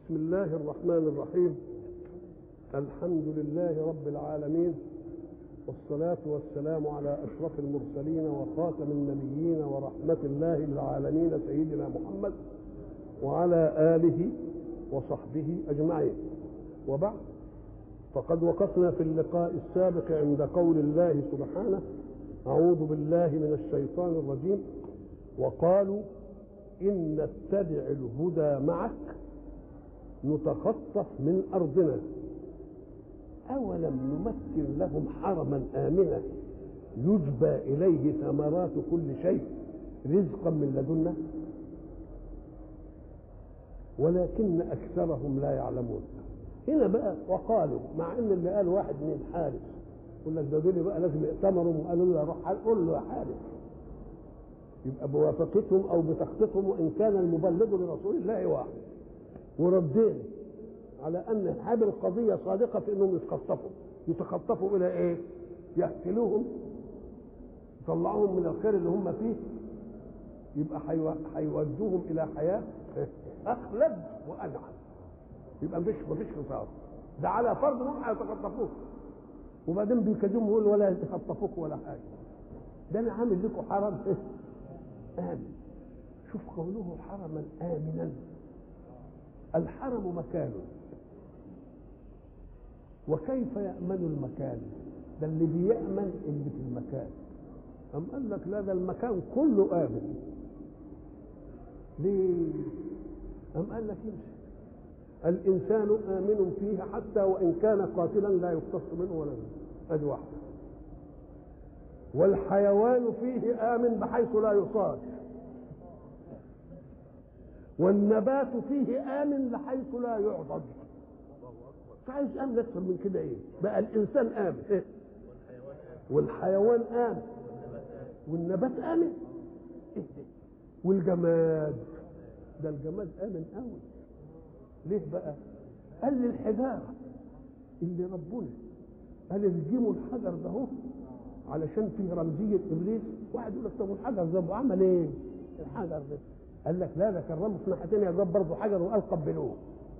بسم الله الرحمن الرحيم الحمد لله رب العالمين والصلاة والسلام على أشرف المرسلين وخاتم النبيين ورحمة الله للعالمين سيدنا محمد وعلى آله وصحبه أجمعين وبعد فقد وقفنا في اللقاء السابق عند قول الله سبحانه أعوذ بالله من الشيطان الرجيم وقالوا إن نتبع الهدى معك نتخطف من أرضنا أولم نمكن لهم حرما آمنا يجبى إليه ثمرات كل شيء رزقا من لدنا ولكن أكثرهم لا يعلمون هنا بقى وقالوا مع ان اللي قال واحد من حارس يقول لك ده دول بقى لازم يأتمروا وقالوا له روح قول له يا حارس يبقى بوافقتهم او بتخطيطهم وان كان المبلغ لرسول الله واحد وردينا على ان هذه القضيه صادقه في انهم يتخطفوا يتخطفوا الى ايه؟ يقتلوهم يطلعوهم من الخير اللي هم فيه يبقى هيودوهم الى حياه اخلد وانعم يبقى مفيش مفيش خساره ده على فرض انهم هيتخطفوك وبعدين بيكلموا يقول ولا يتخطفوك ولا حاجه ده انا عامل لكم حرم امن شوف قوله حرما امنا الحرم مكان وكيف يامن المكان ده اللي بيامن اللي في المكان أم قال لك لا ده المكان كله آمن ليه؟ أم قال لك يمشي الإنسان آمن فيه حتى وإن كان قاتلا لا يقتص منه ولا منه أدي واحدة والحيوان فيه آمن بحيث لا يصاد والنبات فيه آمن بحيث لا يعضد عايز امن اكثر من كده ايه بقى الانسان امن إيه؟ والحيوان امن والنبات امن إيه ده؟ والجماد ده الجماد امن قوي ليه بقى قال لي الحجاره اللي ربنا قال الجموا الحجر ده اهو علشان فيه رمزيه ابليس واحد يقول لك طب الحجر ده عمل ايه الحجر ده قال لك لا ده كرمه في ناحيتين يا جاب برضه حجر وقال قبلوه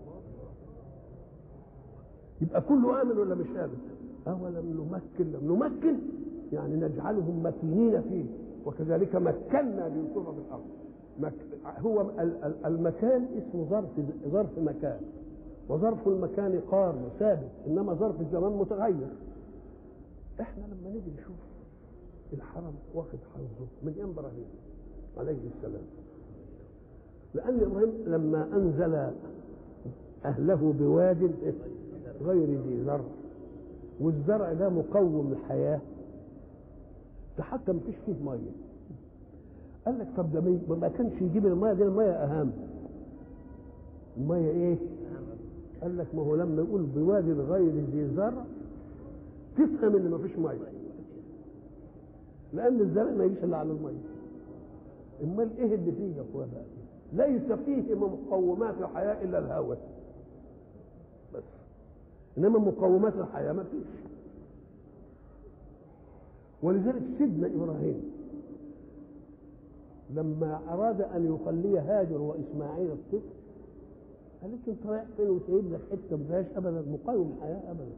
يبقى كله امن ولا مش امن اولم نمكن لم نمكن يعني نجعلهم مكينين فيه وكذلك مكنا ليوسف في الارض مك... هو المكان اسمه ظرف ظرف مكان وظرف المكان قار ثابت انما ظرف الزمان متغير احنا لما نيجي نشوف الحرم واخد حظه من ايام ابراهيم عليه السلام لان ابراهيم لما انزل اهله بواد غير ذي زرع والزرع ده مقوم الحياه ده حتى ما فيش فيه ميه قال لك طب ده ما كانش يجيب الميه دي الميه اهم الميه ايه قال لك ما هو لما يقول بوادي غير ذي زرع تفهم ان ما فيش ميه لان الزرع ما يجيش الا على الميه امال ايه اللي فيه يا اخوانا ليس فيه من مقومات الحياه الا الهواء بس انما مقومات الحياه ما فيش ولذلك سيدنا ابراهيم لما اراد ان يخلي هاجر واسماعيل الطفل قال لك انت رايح فين وسايب لك حته ما فيهاش ابدا مقاوم حياه ابدا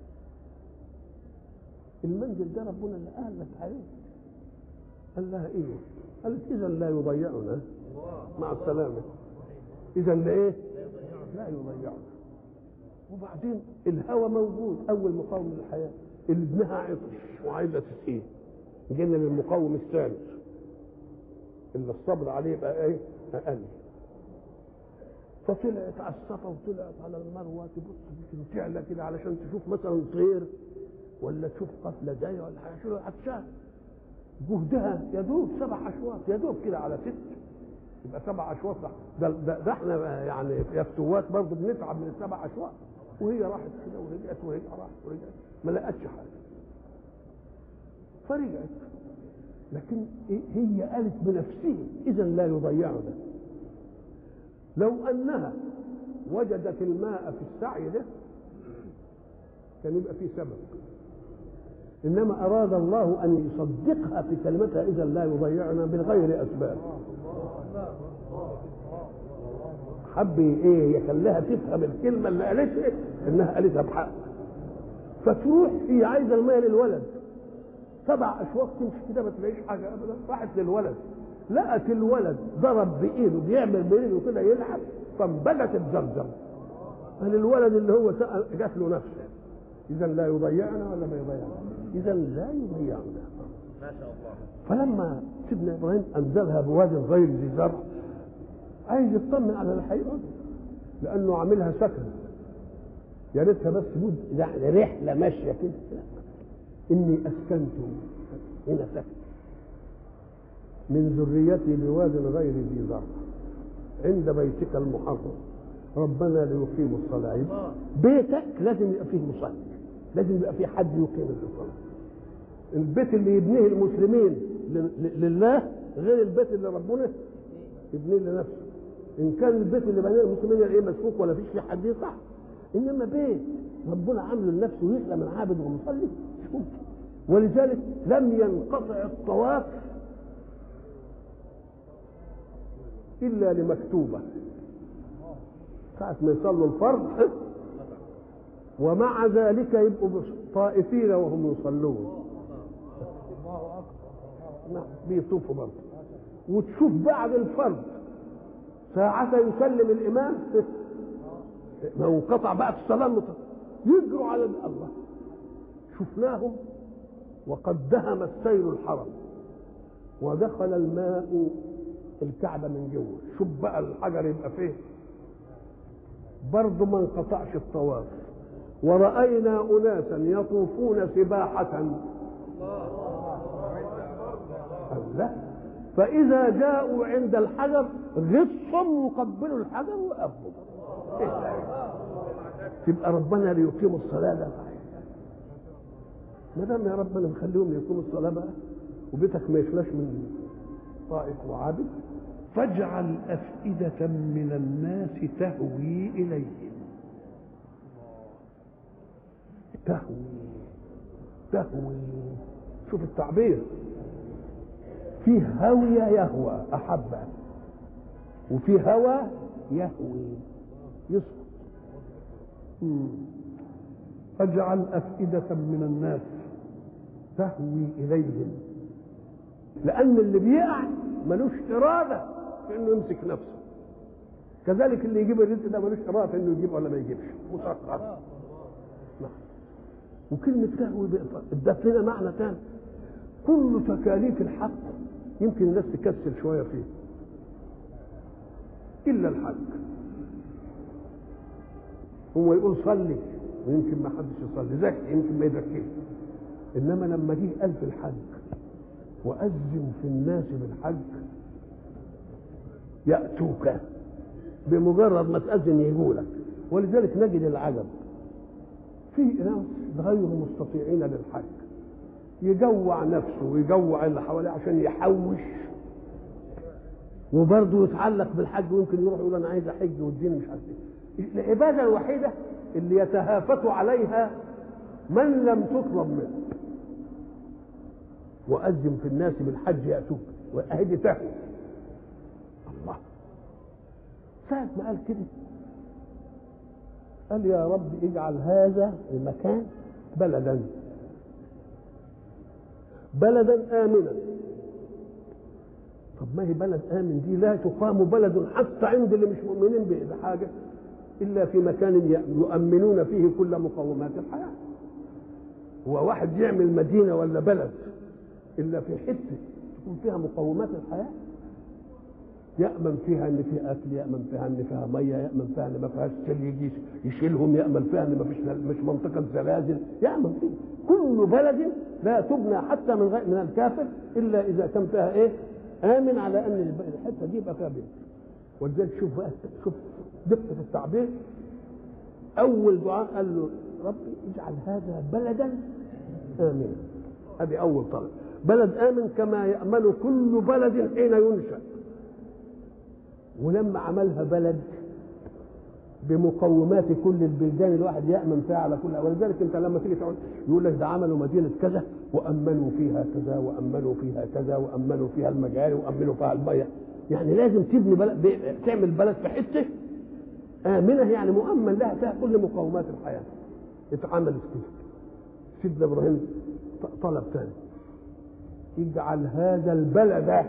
المنزل ده ربنا اللي قال لك عليه قال لها ايه قالت اذا لا يضيعنا مع السلامه اذا لايه لا يضيعنا وبعدين الهوى موجود اول مقاوم للحياه اللي ابنها عطش وعايزه تسقيه جينا للمقاوم الثاني اللي الصبر عليه يبقى ايه اقل فطلعت على الصفا وطلعت على المروه تبص يمكن تعلى كده علشان تشوف مثلا طير ولا تشوف قفله جايه ولا حاجه شو عطشان جهدها يا دوب سبع اشواط يا دوب كده على ست يبقى سبع اشواط ده, ده, ده احنا يعني يا فتوات برضه بنتعب من السبع اشواط وهي راحت كده ورجعت ورجعت راحت ورجعت ما لقتش حاجه فرجعت لكن هي قالت بنفسها اذا لا يضيعنا لو انها وجدت الماء في السعي ده كان يبقى فيه سبب انما اراد الله ان يصدقها في كلمتها اذا لا يضيعنا من غير اسباب حب ايه يخليها تفهم الكلمه اللي قالتها انها قالتها بحق فتروح هي عايزه الميه للولد سبع اشواط تمشي كده ما تلاقيش حاجه ابدا راحت للولد لقت الولد ضرب بايده بيعمل بايده كده يلعب فانبجت بزمزم قال الولد اللي هو سأل جات له نفسه اذا لا يضيعنا ولا ما يضيعنا اذا لا يضيعنا ما شاء الله فلما سيدنا ابراهيم انزلها بواد غير ذي زرع عايز يطمن على الحقيقه لانه عاملها سكن يا ريتها بس بود يعني رحله ماشيه كده اني اسكنت هنا سكن من ذريتي بواد غير ذي زرع عند بيتك المحرم ربنا ليقيموا الصلاه يبقى بيتك لازم يبقى فيه مصلي لازم يبقى فيه حد يقيم الصلاه البيت اللي يبنيه المسلمين ل- لله غير البيت اللي ربنا يبنيه لنفسه ان كان البيت اللي بناه المسلمين ايه مسفوك ولا فيش فيه حد يصح انما بيت ربنا عامله لنفسه يخلى من عابد ومصلي مش ممكن ولذلك لم ينقطع الطواف الا لمكتوبه ساعة ما يصلوا الفرض ومع ذلك يبقوا طائفين وهم يصلون نعم بيطوفوا برضه وتشوف بعد الفرض ساعة يسلم الإمام ما انقطع بقى في الصلاة المط- يجروا على الله شفناهم وقد دهم السيل الحرم ودخل الماء الكعبة من جوه شوف بقى الحجر يبقى فيه برضه ما انقطعش الطواف ورأينا أناسا يطوفون سباحة الله فإذا جاءوا عند الحجر غصهم وقبلوا الحجر وقبلوا إيه ده؟ تبقى ربنا ليقيموا الصلاة ده ما دام يا ربنا مخليهم يقيموا الصلاة بقى وبيتك ما يخلاش من طائف وعابد فاجعل أفئدة من الناس تهوي إليهم تهوي تهوي شوف التعبير فيه هوية يهوى أحب وفي هوى يهوي يسقط مم. فاجعل أفئدة من الناس تهوي إليهم لأن اللي بيقع ملوش إرادة في إنه يمسك نفسه كذلك اللي يجيب الرزق ده ملوش إرادة في إنه يجيب ولا ما يجيبش مسخر نعم وكلمة تهوي بقى- ادت لنا معنى ثاني كل تكاليف الحق يمكن الناس تكسل شوية فيه إلا الحج هو يقول صلي ويمكن ما حدش يصلي زكي يمكن ما يزكيش إنما لما جه قال في الحج وأذن في الناس بالحج يأتوك بمجرد ما تأذن يجولك ولذلك نجد العجب في ناس غير مستطيعين للحج يجوع نفسه ويجوع اللي حواليه عشان يحوش وبرضه يتعلق بالحج ويمكن يروح يقول انا عايز احج والدين مش عارف ايه العباده الوحيده اللي يتهافت عليها من لم تطلب منه وأذن في الناس بالحج يأتوك وأهدي تهوي الله ساعة ما قال كده قال يا رب اجعل هذا المكان بلدا بلدا آمنا طب ما هي بلد آمن دي لا تقام بلد حتى عند اللي مش مؤمنين بحاجة إلا في مكان يؤمنون فيه كل مقومات الحياة هو واحد يعمل مدينة ولا بلد إلا في حتة تكون فيها مقومات الحياة يأمن فيها إن في أكل يأمن فيها إن فيها مية يأمن فيها إن ما فيهاش سيل يجي يشيلهم يأمن فيها إن ما فيش مش منطقة زلازل يأمن فيها كل بلد لا تبنى حتى من غير من الكافر إلا إذا كان فيها إيه آمن على أن الحتة دي يبقى فيها بيت ولذلك شوف بقى شوف دقة التعبير أول دعاء قال له ربي اجعل هذا بلدا آمنا هذه أول طلب بلد آمن كما يأمن كل بلد حين ينشأ ولما عملها بلد بمقومات كل البلدان الواحد يأمن فيها على كل ولذلك انت لما تيجي تقول يقول لك ده عملوا مدينة كذا وأمنوا فيها كذا وأمنوا فيها كذا وأمنوا فيها المجاري وأمنوا فيها المية يعني لازم تبني بلد ب- تعمل بلد في حته امنه يعني مؤمن لها فيها كل مقومات الحياه اتعملت كده سيدنا ابراهيم ط- طلب ثاني اجعل هذا البلد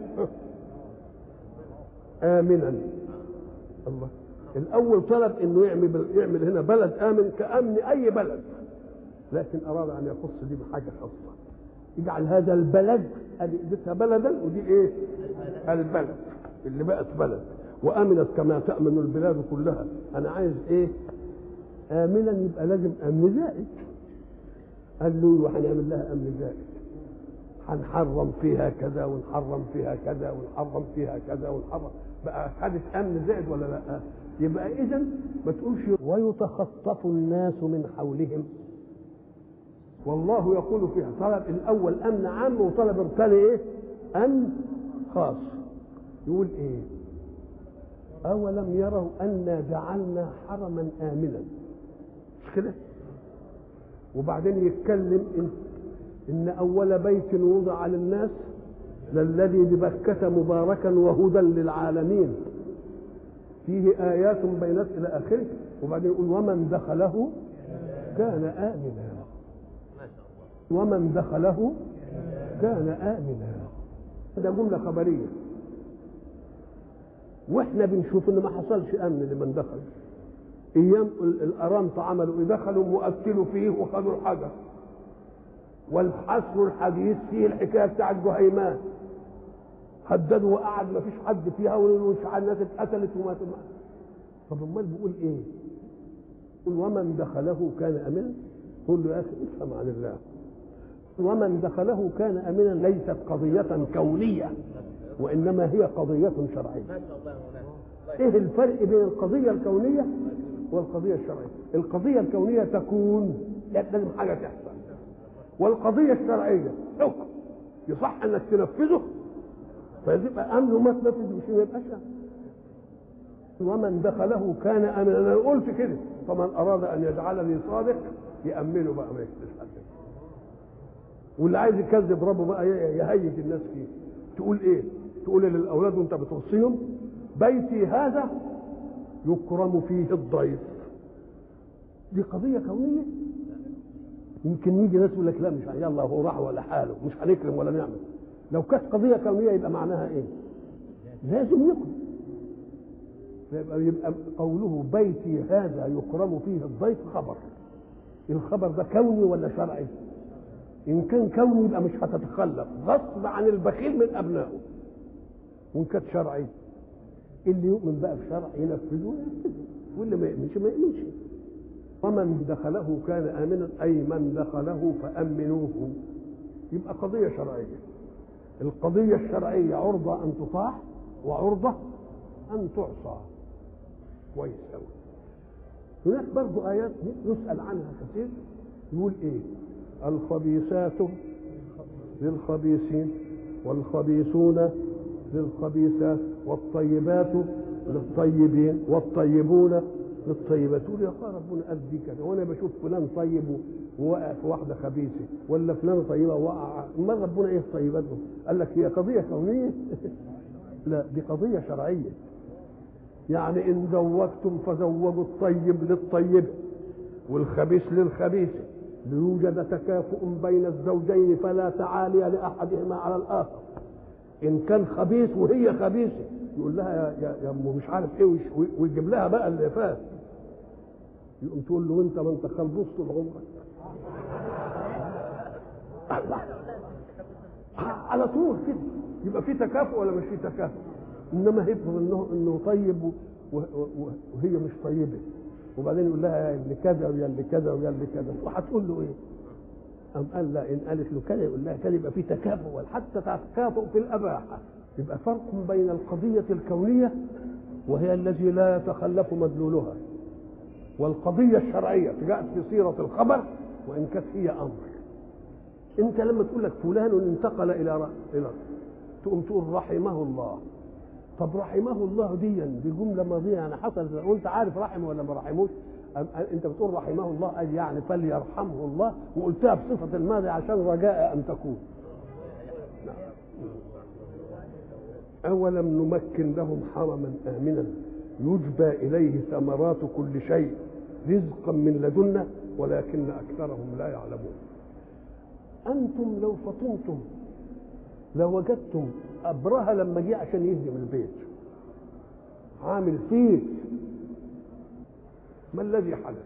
امنا الله الاول طلب انه يعمل يعمل هنا بلد امن كامن اي بلد لكن اراد ان يخص دي بحاجه خاصه يجعل هذا البلد ادي اديتها بلدا ودي ايه البلد اللي بقت بلد وامنت كما تامن البلاد كلها انا عايز ايه امنا يبقى لازم امن زائد قال له وهنعمل لها امن زائد هنحرم فيها كذا ونحرم فيها كذا ونحرم فيها كذا ونحرم بقى خدت امن زائد ولا لا يبقى اذا ما تقولش ويتخطف الناس من حولهم والله يقول فيها طلب الاول امن عام وطلب الثاني ايه امن خاص يقول ايه اولم يروا انا جعلنا حرما امنا مش كده وبعدين يتكلم ان ان اول بيت وضع للناس للذي ببكة مباركا وهدى للعالمين فيه آيات بينات إلى آخره وبعدين يقول ومن دخله كان آمنا ومن دخله كان آمنا ده جملة خبرية واحنا بنشوف ان ما حصلش امن لمن دخل ايام ال- الارامطه عملوا ايه دخلوا واكلوا فيه وخدوا الحجر والحصر الحديث فيه الحكايه بتاعت جهيمان هددوا وقعد ما فيش حد فيها ومش الناس اتقتلت وما طب امال بيقول ايه؟ يقول ومن دخله كان امنا قل له يا اخي افهم عن الله ومن دخله كان امنا ليست قضيه كونيه وانما هي قضيه شرعيه ايه الفرق بين القضيه الكونيه والقضيه الشرعيه القضيه الكونيه تكون لازم حاجه تحصل والقضيه الشرعيه حكم يصح انك تنفذه فيبقى امن وما تنفذ مش ما يبقاش ومن دخله كان امنا انا قلت كده فمن اراد ان يجعلني صادق يامنه بقى ما يكتبش حد واللي عايز يكذب ربه بقى يهيج الناس فيه تقول ايه تقول للاولاد وانت بتوصيهم بيتي هذا يكرم فيه الضيف دي قضية كونية يمكن يجي ناس يقول لك لا مش يلا هو راح ولا حاله مش هنكرم ولا نعمل لو كانت قضية كونية يبقى معناها ايه؟ لازم يكرم يبقى, يبقى قوله بيتي هذا يكرم فيه الضيف خبر الخبر ده كوني ولا شرعي؟ إن كان كوني يبقى مش هتتخلف غصب عن البخيل من أبنائه وإن كانت شرعي اللي يؤمن بقى بشرع ينفذه وينفذه واللي ما يؤمنش ما يؤمنش ومن دخله كان آمنا أي من دخله فأمنوه يبقى قضية شرعية القضية الشرعية عرضة أن تطاع وعرضة أن تعصى كويس أوي هناك برضو آيات يسأل عنها كثير يقول إيه الخبيثات للخبيثين والخبيثون للخبيثات والطيبات للطيبين والطيبون للطيبات تقول يا أخي ربنا قال دي كده وانا بشوف فلان طيب ووقع في واحده خبيثه ولا فلان طيبه وقع ما ربنا ايه الطيبات دول؟ قال لك هي قضيه كونيه لا دي قضيه شرعيه يعني ان زوجتم فزوجوا الطيب للطيب والخبيث للخبيث ليوجد تكافؤ بين الزوجين فلا تعالي لاحدهما على الاخر ان كان خبيث وهي خبيثه يقول لها يا يا, يا أم مش عارف ايه ويش- ويجيب لها بقى اللي فات يقوم تقول له انت ما انت خلبوس طول عمرك الله. على طول كده يبقى في تكافؤ ولا مش في تكافؤ انما هيفرض انه انه طيب و- و- و- وهي مش طيبه وبعدين يقول لها يا اللي كذا ويا اللي كذا ويا اللي كذا وهتقول له ايه؟ أم قال لا إن قالت له كذا يقول لها كذا يبقى في تكافؤ حتى تكافؤ في الأباحة يبقى فرق بين القضية الكونية وهي التي لا يتخلف مدلولها والقضية الشرعية جاءت في صيغة الخبر وإن كانت هي أمر أنت لما تقول لك فلان انتقل إلى ر... إلى تقوم تقول رحمه الله طب رحمه الله دي دي جملة ماضية يعني حصلت وأنت عارف رحمه ولا ما رحموش أم- انت بتقول رحمه الله اي يعني فليرحمه الله وقلتها بصفه الماضي عشان رجاء ان تكون أولم نمكن لهم حرما آمنا يجبى إليه ثمرات كل شيء رزقا من لدنا ولكن أكثرهم لا يعلمون أنتم لو فطنتم لوجدتم أبرهة لما جه عشان يهدم البيت عامل فيه ما الذي حدث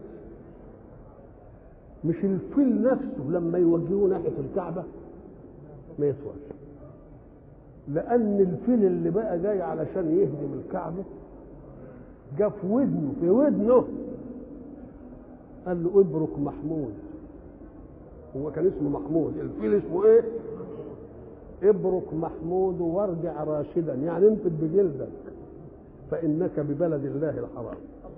مش الفيل نفسه لما يوجهوه ناحية الكعبة ما يسواش لأن الفيل اللي بقى جاي علشان يهدم الكعبة جه في ودنه في ودنه قال له ابرك محمود هو كان اسمه محمود الفيل اسمه ايه ابرك محمود وارجع راشدا يعني انفد بجلدك فانك ببلد الله الحرام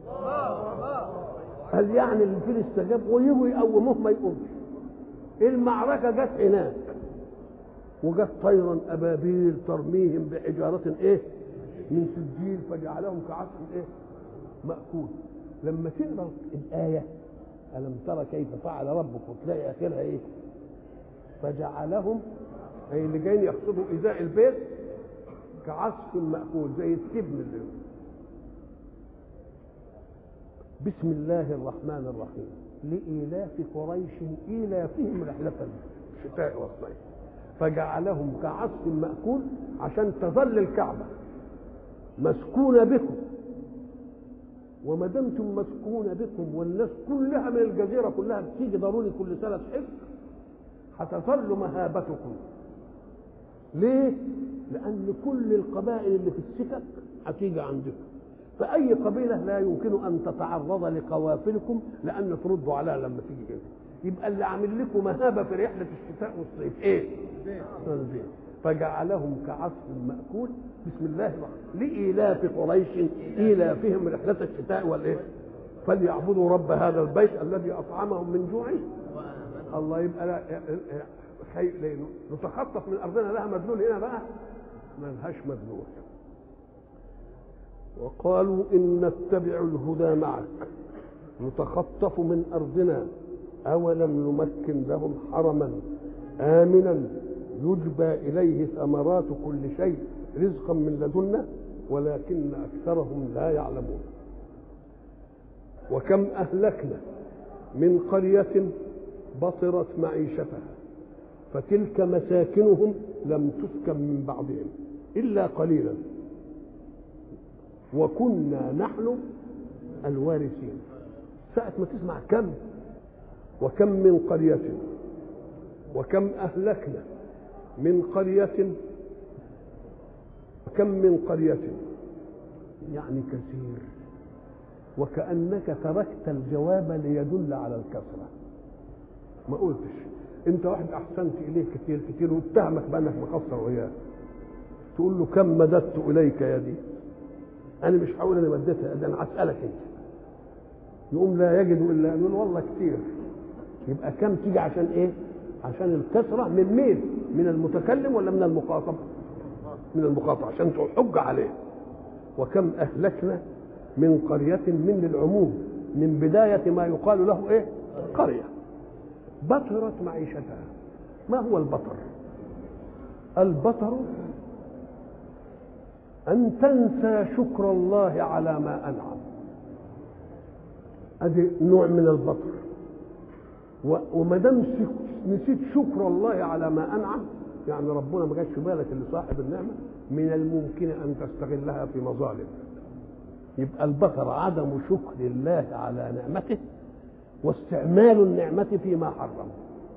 قال يعني الفيل استجاب ويجوا يقوموه ما يقومش المعركه جت هناك وجت طيرا ابابيل ترميهم بحجاره ايه من سجيل فجعلهم كعصف ايه ماكول لما تقرا الايه الم ترى كيف فعل ربك وتلاقي اخرها ايه فجعلهم اي اللي جايين يقصدوا ايذاء البيت كعصف ماكول زي التبن اللي بسم الله الرحمن الرحيم لإيلاف قريش إيلافهم رحلة الشتاء والصيف فجعلهم كعصف مأكول عشان تظل الكعبة مسكونة بكم وما دمتم مسكونة بكم والناس كلها من الجزيرة كلها بتيجي ضروري كل سنة تحس هتظل مهابتكم ليه؟ لأن كل القبائل اللي في السكك هتيجي عندكم فأي قبيلة لا يمكن أن تتعرض لقوافلكم لأن تردوا عليها لما تيجي كده يبقى اللي عامل لكم مهابة في رحلة الشتاء والصيف إيه؟ البيت فجعلهم كعصف مأكول بسم الله الرحمن لإيلاف قريش إيلافهم رحلة الشتاء والإيه؟ فليعبدوا رب هذا البيت الذي أطعمهم من جوع الله يبقى لا خي... نتخطف من أرضنا لها مدلول هنا بقى ما لهاش مدلول وقالوا إن نتبع الهدى معك نتخطف من أرضنا أولم نمكن لهم حرما آمنا يجبى إليه ثمرات كل شيء رزقا من لدنا ولكن أكثرهم لا يعلمون وكم أهلكنا من قرية بطرت معيشتها فتلك مساكنهم لم تسكن من بعضهم إلا قليلا وكنا نحن الوارثين ساعة ما تسمع كم وكم من قرية وكم أهلكنا من قرية وكم من قرية يعني كثير وكأنك تركت الجواب ليدل على الكثرة ما قلتش انت واحد احسنت اليه كثير كثير واتهمك بانك مقصر وياه تقول له كم مددت اليك يدي انا مش هقول انا مديتها ده انا هسالك انت يقوم لا يجد الا يقول والله كتير يبقى كم تيجي عشان ايه عشان الكثره من مين من المتكلم ولا من المخاطب من المخاطب عشان تحج عليه وكم اهلكنا من قرية من العموم من بداية ما يقال له ايه قرية بطرت معيشتها ما هو البطر البطر أن تنسى شكر الله على ما أنعم ادي نوع من البطر وما دام نسيت شكر الله على ما انعم يعني ربنا ما جاش في بالك اللي صاحب النعمه من الممكن ان تستغلها في مظالم يبقى البطر عدم شكر الله على نعمته واستعمال النعمة فيما حرم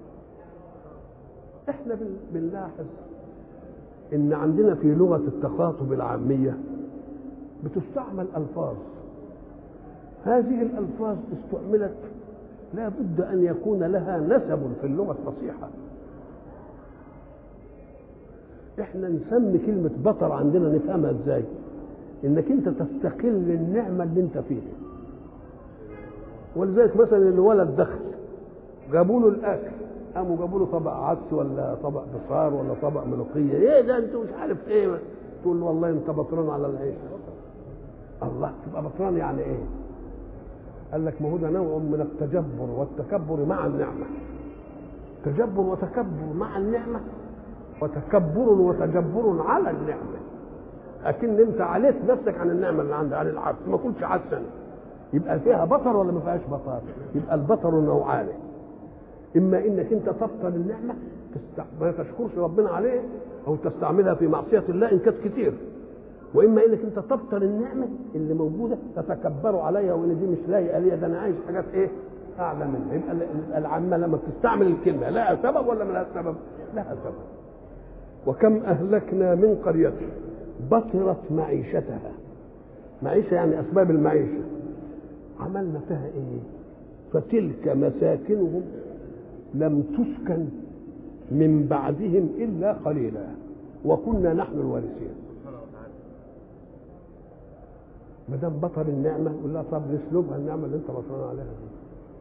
احنا بنلاحظ ان عندنا في لغة التخاطب العامية بتستعمل الفاظ هذه الالفاظ استعملت لا بد ان يكون لها نسب في اللغه الفصيحه احنا نسمي كلمه بطر عندنا نفهمها ازاي انك انت تستقل النعمه اللي انت فيها ولذلك مثلا الولد دخل جابوا له الاكل قاموا جابوا له طبق عدس ولا طبق بصار ولا طبق ملوخيه ايه ده انت مش عارف ايه تقول له والله انت بطران على العيش الله تبقى بطران يعني ايه قال لك ما هو ده نوع من التجبر والتكبر مع النعمة تجبر وتكبر مع النعمة وتكبر وتجبر على النعمة اكن انت عليت نفسك عن النعمه اللي عندك عن العبد ما كنتش عدسا يبقى فيها بطر ولا ما فيهاش بطر يبقى البطر نوعان اما انك انت تبطل النعمه تست... ما تشكرش ربنا عليه او تستعملها في معصيه الله ان كانت كتير واما انك انت تبطل النعمه اللي موجوده تتكبر عليها وان دي مش لايقه ليا ده انا عايز حاجات ايه اعلى منها يبقى ال- العامه لما بتستعمل الكلمه لها سبب ولا ما لها سبب؟ لها سبب وكم اهلكنا من قريه بطرت معيشتها معيشه يعني اسباب المعيشه عملنا فيها ايه؟ فتلك مساكنهم لم تسكن من بعدهم الا قليلا وكنا نحن الوارثين ما دام بطل النعمه يقول لها طب نسلبها النعمه اللي انت بطلان عليها دي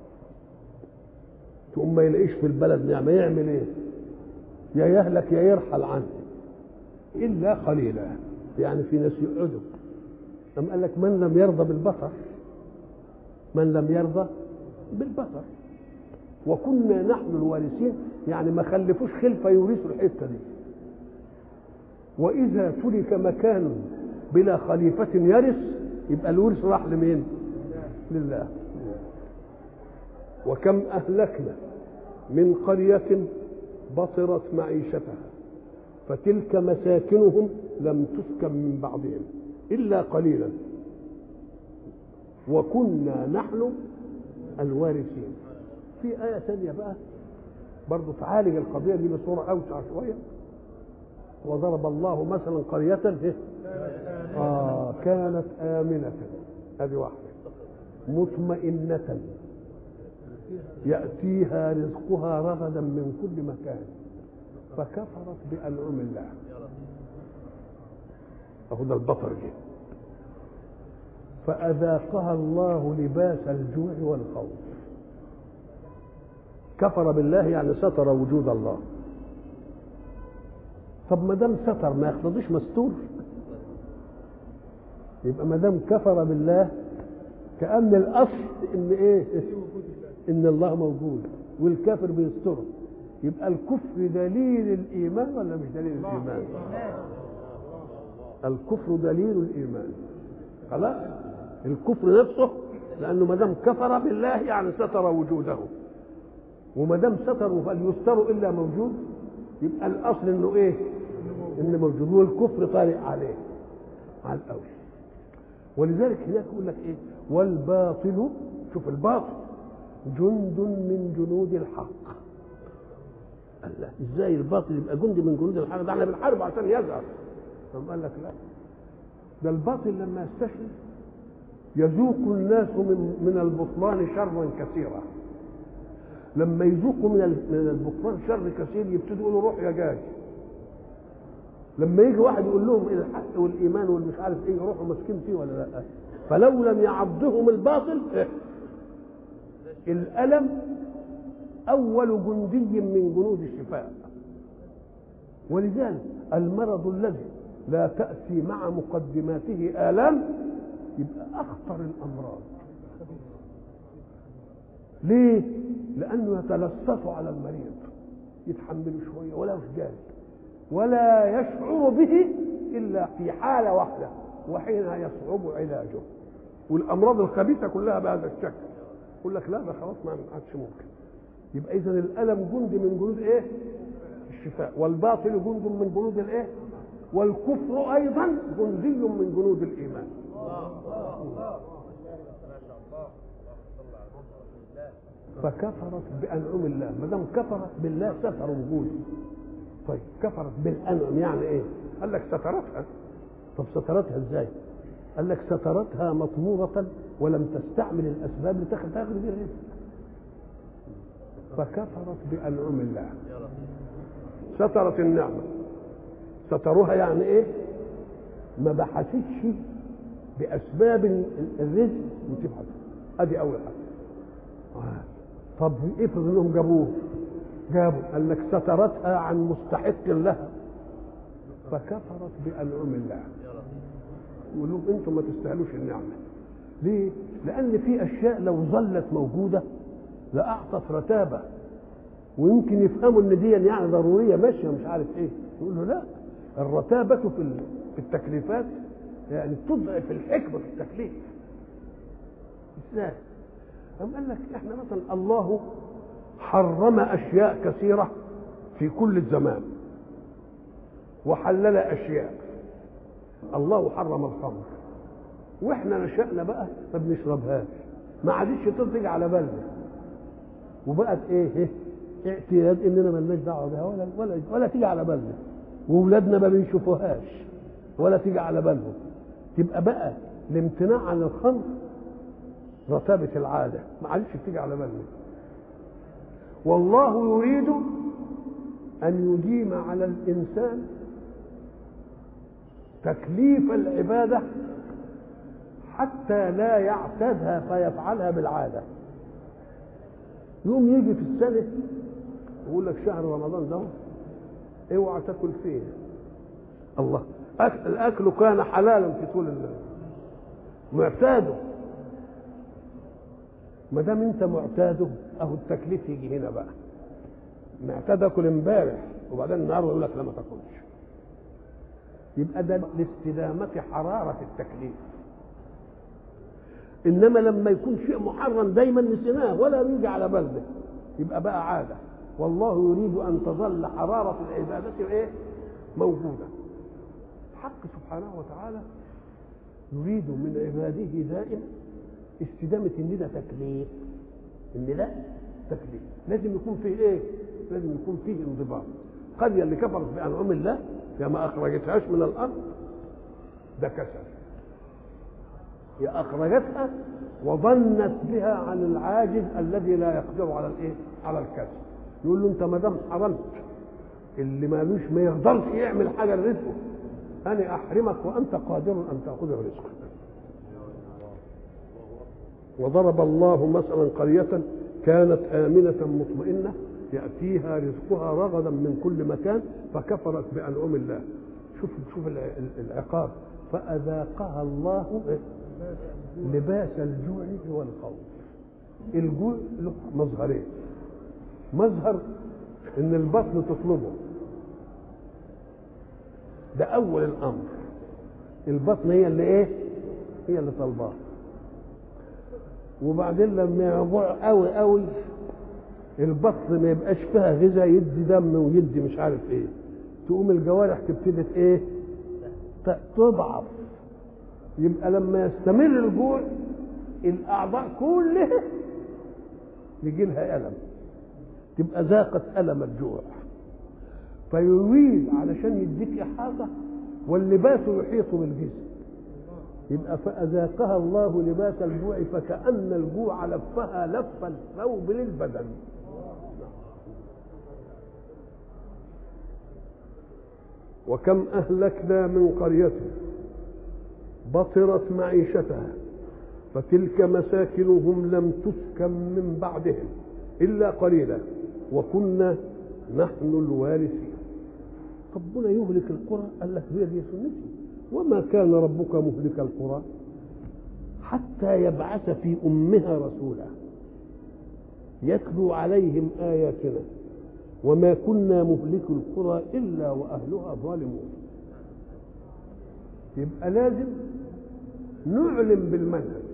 تقوم ما يلاقيش في البلد نعمه يعمل ايه؟ يا يهلك يا يرحل عنه الا قليلا يعني في ناس يقعدوا أم قال لك من لم يرضى بالبطر من لم يرضى بالبطر وكنا نحن الوارثين يعني ما خلفوش خلفه يورثوا الحته دي واذا ترك مكان بلا خليفه يرث يبقى الورث راح لمين لله وكم اهلكنا من قريه بطرت معيشتها فتلك مساكنهم لم تسكن من بعضهم الا قليلا وكنا نحن الوارثين في آية ثانية بقى برضو تعالج القضية دي بصورة أوسع شوية وضرب الله مثلا قرية إيه؟ آه كانت آمنة هذه واحدة مطمئنة يأتيها رزقها رغدا من كل مكان فكفرت بأنعم الله أهو ده البطر جه فأذاقها الله لباس الجوع والخوف كفر بالله يعني ستر وجود الله طب ما دام ستر ما يقتضيش مستور يبقى ما دام كفر بالله كأن الأصل إن إيه؟ إن الله موجود والكافر بيستره يبقى الكفر دليل الإيمان ولا مش دليل الإيمان؟ الكفر دليل الإيمان خلاص الكفر نفسه لأنه ما دام كفر بالله يعني ستر وجوده وما دام ستروا فليستروا الا موجود يبقى الاصل انه ايه؟ انه موجود والكفر طارئ عليه على الاول ولذلك هناك يقول لك ايه؟ والباطل شوف الباطل جند من جنود الحق الله ازاي الباطل يبقى جندي من جنود الحق ده احنا بنحارب عشان يظهر ثم قال لك لا ده الباطل لما يستشري يذوق الناس من من البطلان شرا كثيرا لما يذوقوا من من البطلان شر كثير يبتدوا يقولوا روح يا جاي لما يجي واحد يقول لهم الحق والايمان والمش عارف ايه يروحوا ماسكين فيه ولا لا فلو لم يعضهم الباطل إيه؟ الالم اول جندي من جنود الشفاء ولذلك المرض الذي لا تاتي مع مقدماته الام يبقى اخطر الامراض ليه؟ لأنه يتلصص على المريض يتحمله شوية ولا مش جاي ولا يشعر به إلا في حالة واحدة وحينها يصعب علاجه والأمراض الخبيثة كلها بهذا الشكل يقول لك لا ده خلاص ما عادش ممكن يبقى إذا الألم جند من جنود إيه؟ الشفاء والباطل جند من جنود الإيه؟ والكفر أيضا جندي من جنود الإيمان فكفرت بانعم الله ما دام كفرت بالله ستر وجوده طيب كفرت بالانعم يعني ايه قال لك سترتها طب سترتها ازاي قال لك سترتها مطمورة ولم تستعمل الاسباب لتاخذ تاخذ بها الرزق فكفرت بانعم الله سترت النعمه ستروها يعني ايه ما بحثتش باسباب الرزق وتبحث ادي اول حاجه طب افرض انهم جابوه جابوا قال لك سترتها عن مستحق لها فكفرت بانعم الله يقول لهم انتم ما تستاهلوش النعمه ليه؟ لان في اشياء لو ظلت موجوده لاعطت رتابه ويمكن يفهموا ان دي يعني ضروريه ماشيه مش عارف ايه يقول له لا الرتابة في ال- في التكليفات يعني تضعف الحكمة في التكليف ازاي؟ أم قال لك احنا مثلا الله حرم أشياء كثيرة في كل الزمان وحلل أشياء الله حرم الخمر واحنا نشأنا بقى ما بنشربهاش ما عادش تيجي على بالنا وبقت ايه ايه اعتياد اننا مالناش دعوه بها ولا ولا ولا تيجي على بالنا واولادنا ما بيشوفوهاش ولا تيجي على بالهم تبقى بقى الامتناع عن الخمر رتابة العادة ما عادش بتيجي على بالنا والله يريد أن يديم على الإنسان تكليف العبادة حتى لا يعتادها فيفعلها بالعادة يوم يجي في السنة يقول لك شهر رمضان ده اوعى تاكل فيه الله أكل الاكل كان حلالا في طول الليل معتاده ما دام انت معتاده اهو التكليف يجي هنا بقى معتاد اكل امبارح وبعدين النهارده يقول لك لا ما تاكلش يبقى ده لاستدامة حرارة التكليف انما لما يكون شيء محرم دايما نسيناه ولا يجي على بالنا يبقى بقى عاده والله يريد ان تظل حراره العباده ايه موجوده الحق سبحانه وتعالى يريد من عباده دائما استدامه ان ده تكليف ان ده تكليف لازم يكون فيه ايه لازم يكون فيه انضباط القريه اللي كفرت بانعم الله يا ما اخرجتهاش من الارض ده كسل هي اخرجتها وظنت بها عن العاجز الذي لا يقدر على الايه على الكسب يقول له انت ما دام حرمت اللي مالوش ما يقدرش يعمل حاجه لرزقه انا احرمك وانت قادر ان تاخذ رزقك وضرب الله مثلا قرية كانت آمنة مطمئنة يأتيها رزقها رغدا من كل مكان فكفرت بأنعم الله شوف شوف العقاب فأذاقها الله لباس الجوع والخوف الجوع له مظهرين مظهر ان البطن تطلبه ده اول الامر البطن هي اللي ايه هي اللي طالباه وبعدين لما يجوع قوي قوي البطن ما يبقاش فيها غذاء يدي دم ويدي مش عارف ايه تقوم الجوارح تبتدي ايه تضعف يبقى لما يستمر الجوع الاعضاء كلها يجي لها الم تبقى ذاقت الم الجوع فيريد علشان يديك احاطه واللباس يحيط بالجسم يبقى فأذاقها الله لباس الجوع فكأن الجوع لفها لف الثوب للبدن وكم أهلكنا من قرية بطرت معيشتها فتلك مساكنهم لم تسكن من بعدهم إلا قليلا وكنا نحن الوارثين ربنا يهلك القرى قال لك هي دي سنتي وما كان ربك مهلك القرى حتى يبعث في امها رسولا يتلو عليهم اياتنا وما كنا مهلك القرى الا واهلها ظالمون يبقى لازم نعلم بالمنهج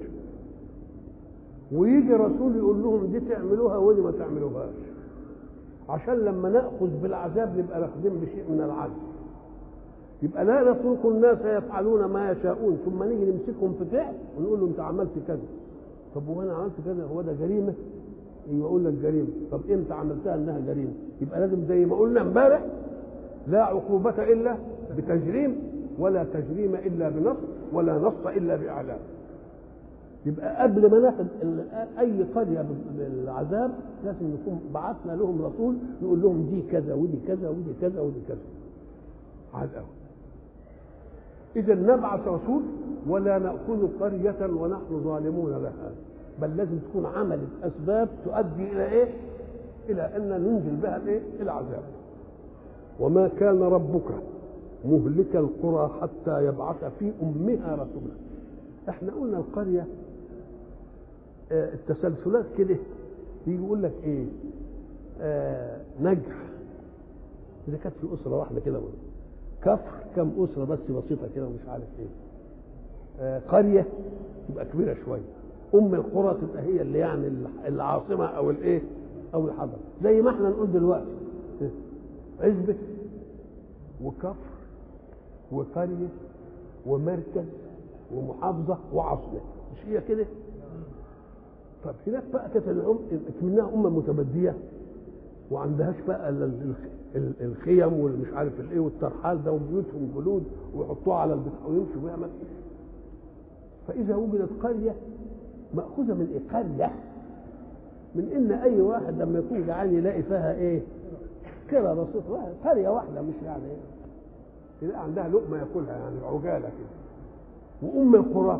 ويجي رسول يقول لهم دي تعملوها ودي ما تعملوهاش عشان لما ناخذ بالعذاب نبقى ناخذين بشيء من العدل يبقى لا نترك الناس يفعلون ما يشاءون ثم نيجي نمسكهم في فعل ونقول له انت عملت كذا طب وانا عملت كذا هو ده جريمه ايوه اقول لك جريمه طب امتى عملتها انها جريمه يبقى لازم زي ما قلنا امبارح لا عقوبة إلا بتجريم ولا تجريم إلا بنص ولا نص إلا بإعلام يبقى قبل ما ناخد أي قرية بالعذاب لازم نكون بعثنا لهم رسول نقول لهم دي كذا ودي كذا ودي كذا ودي كذا عاد قوي إذا نبعث رسول ولا نأخذ قرية ونحن ظالمون لها بل لازم تكون عملت أسباب تؤدي إلى إيه؟ إلى أن ننزل بها الإيه؟ العذاب وما كان ربك مهلك القرى حتى يبعث في أمها رسولا احنا قلنا القرية اه التسلسلات كده يجي يقول لك ايه اه نجح اذا كانت في اسره واحده كده كفر كم اسره بس بسيطه كده ومش عارف ايه آه قريه تبقى كبيره شويه ام القرى تبقى هي اللي يعني العاصمه او الايه او الحضر زي ما احنا نقول دلوقتي عزبه وكفر وقريه ومركز ومحافظه وعاصمه مش هي كده طب هناك بقى كانت الأم منها امه متبديه وعندهاش بقى الخيم والمش عارف الايه والترحال ده وبيوتهم جلود ويحطوها على البتاع ويمشوا بيها فاذا وجدت قريه ماخوذه من ايه؟ قريه من ان اي واحد لما يكون جعان يلاقي فيها ايه؟ كده بسيط واحد قريه واحده مش يعني ايه؟ يلاقي عندها لقمه ياكلها يعني عجاله كده وام القرى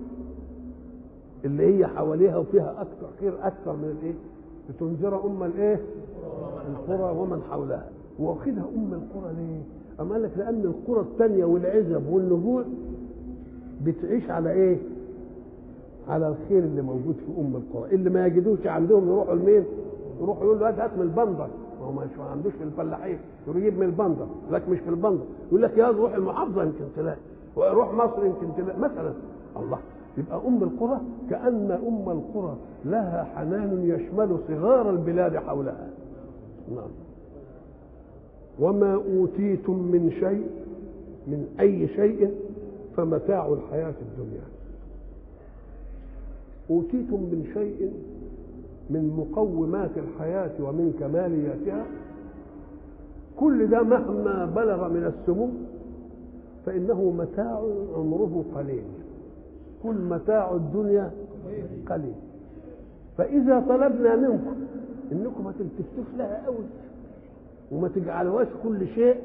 اللي هي حواليها وفيها اكثر خير اكثر من الايه؟ بتنذر ام الايه؟ القرى ومن حولها واخدها ام القرى ليه؟ أم قال لك لأن القرى الثانية والعزب والنجوع بتعيش على إيه؟ على الخير اللي موجود في أم القرى، اللي ما يجدوش عندهم يروحوا لمين؟ يروحوا يقول له هات هات من البندر، ما هو مش ما عندوش في الفلاحين، يروح يجيب من البندر، لك مش في البندر، يقول لك يا روح المحافظة يمكن تلاقي، وروح مصر يمكن تلاقي، مثلا الله يبقى أم القرى كأن أم القرى لها حنان يشمل صغار البلاد حولها. نعم. وما أوتيتم من شيء من أي شيء فمتاع الحياة الدنيا أوتيتم من شيء من مقومات الحياة ومن كمالياتها كل ده مهما بلغ من السمو فإنه متاع عمره قليل كل متاع الدنيا قليل فإذا طلبنا منكم إنكم ما تلتفتوش لها أوي وما تجعلوهاش كل شيء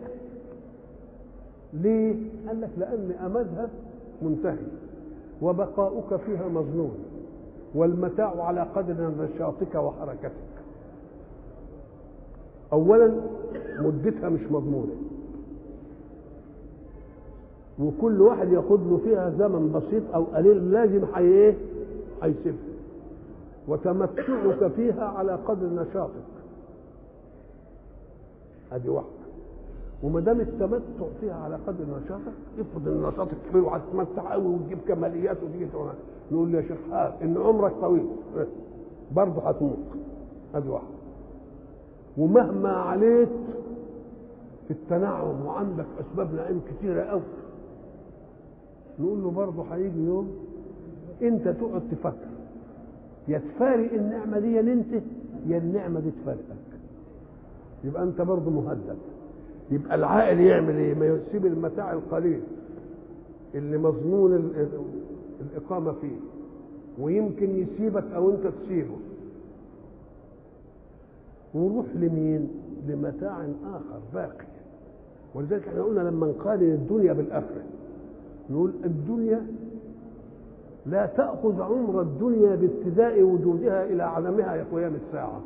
ليه؟ قال لك لأن أمدها منتهي وبقاؤك فيها مظنون والمتاع على قدر نشاطك وحركتك أولا مدتها مش مضمونة وكل واحد ياخد له فيها زمن بسيط أو قليل لازم حي ايه؟ هيسيبها وتمتعك فيها على قدر نشاطك ادي واحده وما دام التمتع فيها على قدر نشاطك افرض ان نشاطك كبير وهتتمتع قوي وتجيب كماليات وتيجي نقول يا شيخ ان عمرك طويل برضه هتموت ادي واحده ومهما عليت في التنعم وعندك اسباب نعيم كتيره قوي نقول له برضه هيجي يوم انت تقعد تفكر يا تفارق النعمه دي انت يا النعمه دي تفارقك يبقى انت برضه مهدد يبقى العاقل يعمل ايه ما يسيب المتاع القليل اللي مظنون الاقامه فيه ويمكن يسيبك او انت تسيبه وروح لمين لمتاع اخر باقي ولذلك احنا قلنا لما نقارن الدنيا بالاخره نقول الدنيا لا تاخذ عمر الدنيا بابتداء وجودها الى عدمها قيام الساعه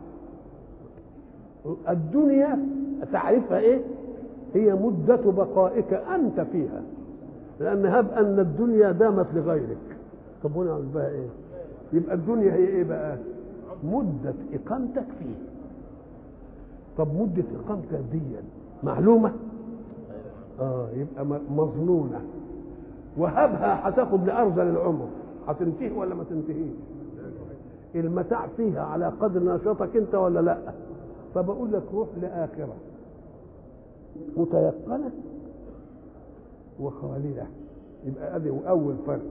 الدنيا تعرفها ايه هي مدة بقائك أنت فيها لأن هب أن الدنيا دامت لغيرك طب هنا بقى إيه يبقى الدنيا هي إيه بقى مدة إقامتك فيه طب مدة إقامتك دي معلومة آه يبقى مظنونة وهبها هتاخد لأرذل العمر هتنتهي ولا ما تنتهيش المتاع فيها على قدر نشاطك انت ولا لا فبقول لك روح لآخرة متيقنة وخالدة يبقى ادي أول فرق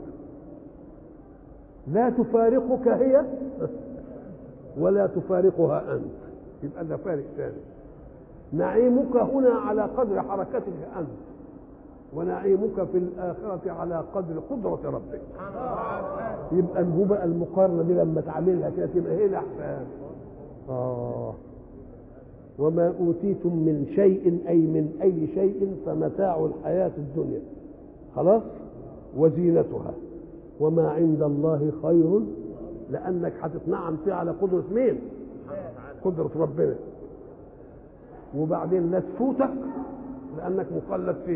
لا تفارقك هي ولا تفارقها أنت يبقى ده فارق ثاني نعيمك هنا على قدر حركتك أنت ونعيمك في الآخرة على قدر قدرة ربك يبقى هو بقى المقارنة دي لما تعملها كده تبقى هي الأحسن آه وما أوتيتم من شيء أي من أي شيء فمتاع الحياة الدنيا خلاص وزينتها وما عند الله خير لأنك هتتنعم فيه على قدرة مين قدرة ربنا وبعدين لا تفوتك لأنك مخلد فيه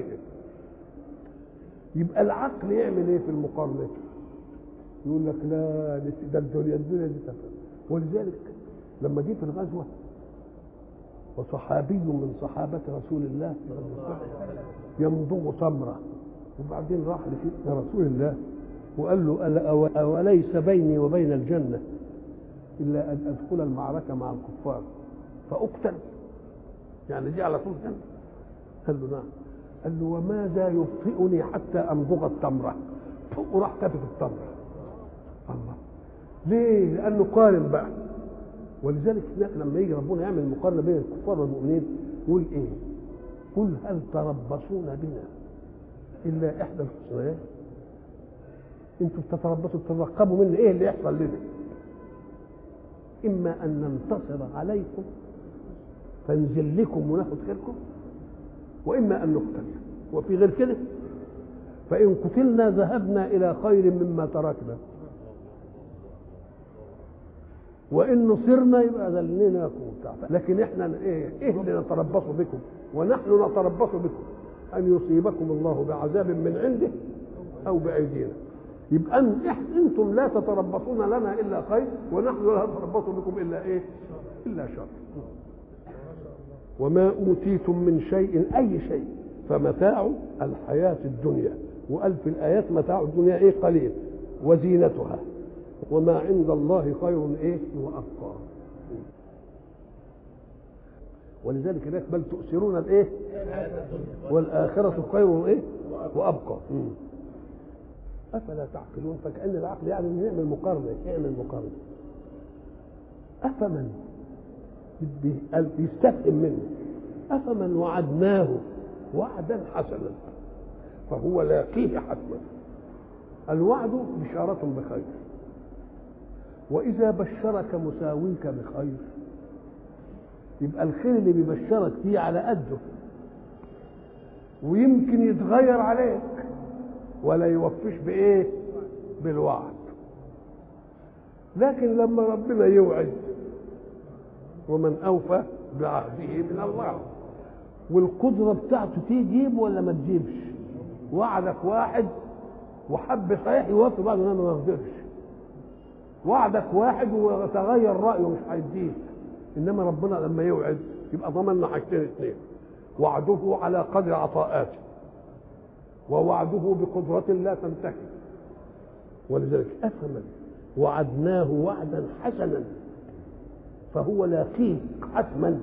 يبقى العقل يعمل ايه في المقارنة يقول لك لا ده الدنيا الدنيا دي تفهم ولذلك لما جه في الغزوة وصحابي من صحابة رسول الله يمضغ تمرة وبعدين راح لسيدنا رسول الله وقال له ألا أو- أوليس بيني وبين الجنة إلا أن أدخل المعركة مع الكفار فأقتل يعني دي على طول جنة قال له نعم قال له وماذا يبطئني حتى أمضغ التمرة وراح كتف التمرة الله ليه؟ لأنه قارن بقى ولذلك هناك لما يجي ربنا يعمل مقارنة بين الكفار والمؤمنين يقول إيه؟ قل هل تربصون بنا إلا إحدى الحسنيات انتوا بتتربصوا تترقبوا منا ايه اللي يحصل لنا اما ان ننتصر عليكم فنزل لكم وناخد خيركم واما ان نقتل وفي غير كده فان قتلنا ذهبنا الى خير مما تركنا وان نصرنا يبقى ذلناكم وبتاع لكن احنا ايه ايه اللي نتربص بكم ونحن نتربص بكم ان يصيبكم الله بعذاب من عنده او بايدينا يبقى أن إح- انتم لا تتربصون لنا الا خير ونحن لا نتربص بكم الا ايه؟ الا شر. وما اوتيتم من شيء اي شيء فمتاع الحياه الدنيا وقال في الايات متاع الدنيا ايه قليل وزينتها وما عند الله خير ايه وابقى ولذلك هناك بل تؤثرون الايه والاخره خير ايه وابقى مم. افلا تعقلون فكان العقل يعني نعمل مقارنه اعمل مقارنه افمن بي- قال بيستفهم منه افمن وعدناه وعدا حسنا فهو لاقيه حتما الوعد بشارة بخير وإذا بشرك مساويك بخير يبقى الخير اللي بيبشرك فيه على قده ويمكن يتغير عليك ولا يوفيش بايه بالوعد لكن لما ربنا يوعد ومن اوفى بعهده من الله والقدره بتاعته تجيب ولا ما تجيبش وعدك واحد وحب صحيح يوفي بعض انما ما قدرش وعدك واحد وتغير رايه مش هيديك انما ربنا لما يوعد يبقى ضمننا حاجتين اثنين وعده على قدر عطاءاته ووعده بقدرة لا تنتهي ولذلك أفمن وعدناه وعدا حسنا فهو لاقيه حتما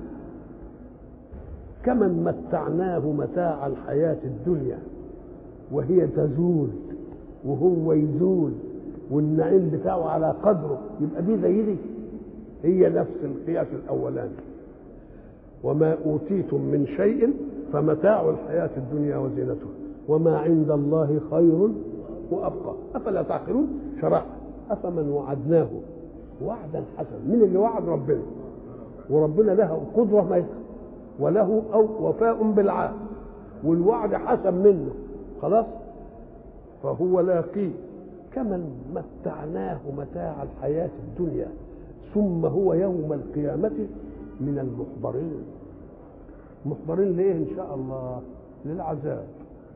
كمن متعناه متاع الحياة الدنيا وهي تزول وهو يزول والنعيم بتاعه على قدره يبقى دي زي دي هي نفس القياس الأولاني وما أوتيتم من شيء فمتاع الحياة الدنيا وزينتها وما عند الله خير وأبقى أفلا تعقلون شرع أفمن وعدناه وعدا حسنا من اللي وعد ربنا وربنا له قدرة ما يسخ وله أو وفاء بالعهد والوعد حسن منه خلاص فهو لاقيه كمن متعناه متاع الحياة الدنيا ثم هو يوم القيامة من المحضرين محضرين ليه إن شاء الله للعذاب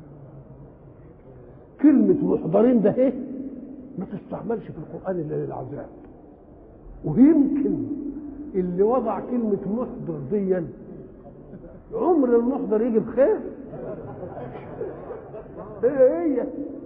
كلمة محضرين ده إيه ما تستعملش في القرآن إلا للعذاب ويمكن اللي وضع كلمة محضر دي عمر المحضر يجي بخير ايه هي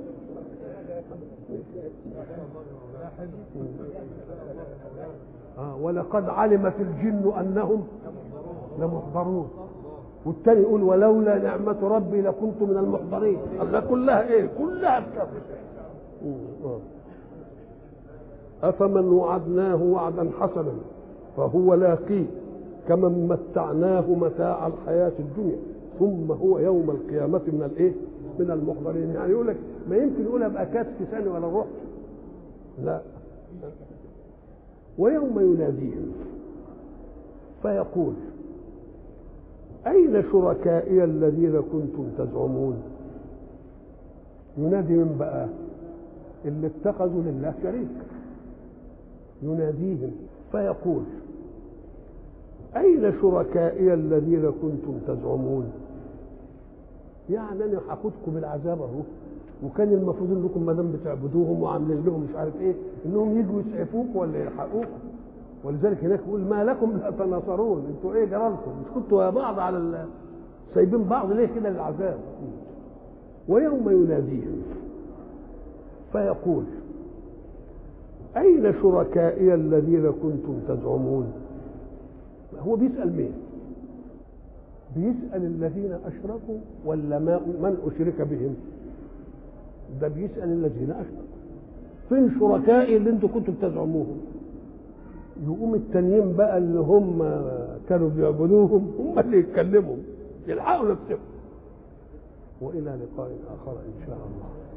آه ولقد علمت الجن انهم لمحضرون والتاني يقول ولولا نعمة ربي لكنت من المحضرين الله كلها ايه كلها بكفر أفمن وعدناه وعدا حسنا فهو لاقيه كمن متعناه متاع الحياة الدنيا ثم هو يوم القيامة من الايه؟ من المحضرين يعني يقول لك ما يمكن يقولها بأكاد لساني ولا الروح لا ويوم يناديهم فيقول أين شركائي الذين كنتم تزعمون ينادي من بقى اللي اتخذوا لله شريك يناديهم فيقول أين شركائي الذين كنتم تزعمون يعني أنا هاخدكم بالعذاب أهو وكان المفروض انكم ما دام بتعبدوهم وعاملين لهم مش عارف ايه انهم يجوا يسعفوك ولا يلحقوك ولذلك هناك يقول ما لكم لا تناصرون انتوا ايه جرالكم مش كنتوا يا بعض على ال... سايبين بعض ليه كده للعذاب ويوم يناديهم فيقول أين شركائي الذين كنتم تزعمون هو بيسأل مين بيسأل الذين أشركوا ولا ما من أشرك بهم ده بيسأل الذين أشركوا فين شركائي اللي انتم كنتم تزعموهم يقوم التانيين بقى اللي هم كانوا بيعبدوهم هم اللي يتكلموا يلحقوا نفسهم والى لقاء اخر ان شاء الله